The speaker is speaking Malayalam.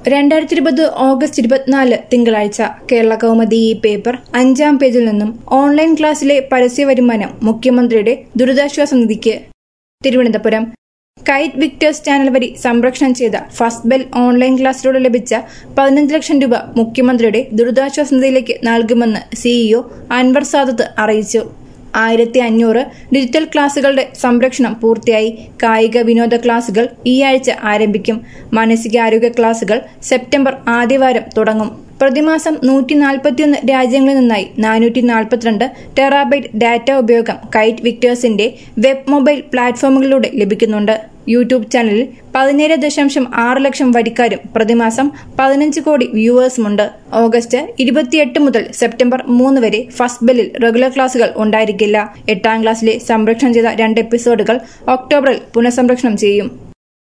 രണ്ടായിരത്തി ഇരുപത് ഓഗസ്റ്റ് ഇരുപത്തിനാല് തിങ്കളാഴ്ച കേരള കൗമുദി ഈ പേപ്പർ അഞ്ചാം പേജിൽ നിന്നും ഓൺലൈൻ ക്ലാസ്സിലെ പരസ്യ വരുമാനം മുഖ്യമന്ത്രിയുടെ ദുരിതാശ്വാസ നിധിക്ക് തിരുവനന്തപുരം കൈറ്റ് വിക്ടേഴ്സ് ചാനൽ വഴി സംപ്രേഷണം ചെയ്ത ഫസ്റ്റ് ബെൽ ഓൺലൈൻ ക്ലാസ്സിലൂടെ ലഭിച്ച പതിനഞ്ച് ലക്ഷം രൂപ മുഖ്യമന്ത്രിയുടെ ദുരിതാശ്വാസ നിധിയിലേക്ക് നൽകുമെന്ന് സിഇഒ അൻവർ സാദത്ത് അറിയിച്ചു ആയിരത്തി അഞ്ഞൂറ് ഡിജിറ്റൽ ക്ലാസുകളുടെ സംരക്ഷണം പൂർത്തിയായി കായിക വിനോദ ക്ലാസുകൾ ഈ ആഴ്ച ആരംഭിക്കും മാനസികാരോഗ്യ ക്ലാസുകൾ സെപ്റ്റംബർ ആദ്യവാരം തുടങ്ങും പ്രതിമാസം നൂറ്റി നാൽപ്പത്തിയൊന്ന് രാജ്യങ്ങളിൽ നിന്നായി നാനൂറ്റി നാൽപ്പത്തിരണ്ട് ടെറാബൈറ്റ് ഡാറ്റ ഉപയോഗം കൈറ്റ് വിക്ടേഴ്സിന്റെ വെബ് മൊബൈൽ പ്ലാറ്റ്ഫോമുകളിലൂടെ ലഭിക്കുന്നുണ്ട് യൂട്യൂബ് ചാനലിൽ പതിനേഴ് ദശാംശം ആറ് ലക്ഷം വരിക്കാരും പ്രതിമാസം പതിനഞ്ച് കോടി വ്യൂവേഴ്സുമുണ്ട് ഓഗസ്റ്റ് ഇരുപത്തിയെട്ട് മുതൽ സെപ്റ്റംബർ മൂന്ന് വരെ ഫസ്റ്റ് ബെല്ലിൽ റെഗുലർ ക്ലാസുകൾ ഉണ്ടായിരിക്കില്ല എട്ടാം ക്ലാസ്സിലെ സംരക്ഷണം ചെയ്ത രണ്ട് എപ്പിസോഡുകൾ ഒക്ടോബറിൽ പുനഃസംരക്ഷണം ചെയ്യും